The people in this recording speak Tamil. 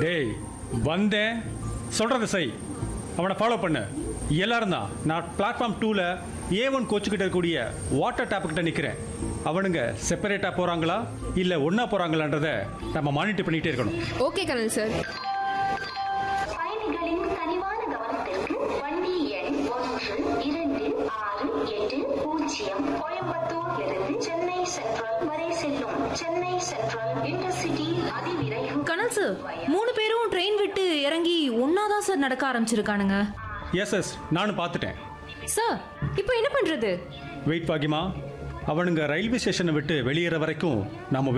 டேய் வந்தேன் சொல்கிறத செய் அவனை ஃபாலோ பண்ணு எல்லாரும் தான் நான் பிளாட்ஃபார்ம் டூவில் ஏ ஒன் கோச்சுக்கிட்ட இருக்கக்கூடிய வாட்டர் டேப்புக்கிட்ட நிற்கிறேன் அவனுங்க செப்பரேட்டாக போகிறாங்களா இல்லை ஒன்றா போகிறாங்களான்றத நம்ம மானிட்டர் பண்ணிகிட்டே இருக்கணும் ஓகே கனல் சார் பயணிகளின் கனிவான கவனத்திற்கு வண்டி எண் ஒன்று இரண்டு ஆறு எட்டு பூஜ்ஜியம் கோயம்புத்தூரிலிருந்து சென்னை சென்ட்ரல் வரை செல்லும் சென்னை சென்ட்ரல் இன்டர்சிட்டி அதிவிரைவு கனல் சார் மூணு பேரும் ட்ரெயின் விட்டு இறங்கி ஒன்னாதான் சார் நடக்க ஆரம்பிச்சிருக்கானுங்க எஸ் எஸ் நானும் பார்த்துட்டேன் சார் இப்போ என்ன பண்றது வெயிட் பாக்கியமா அவனுங்க ரயில்வே ஸ்டேஷனை விட்டு வெளியேற வரைக்கும் நாம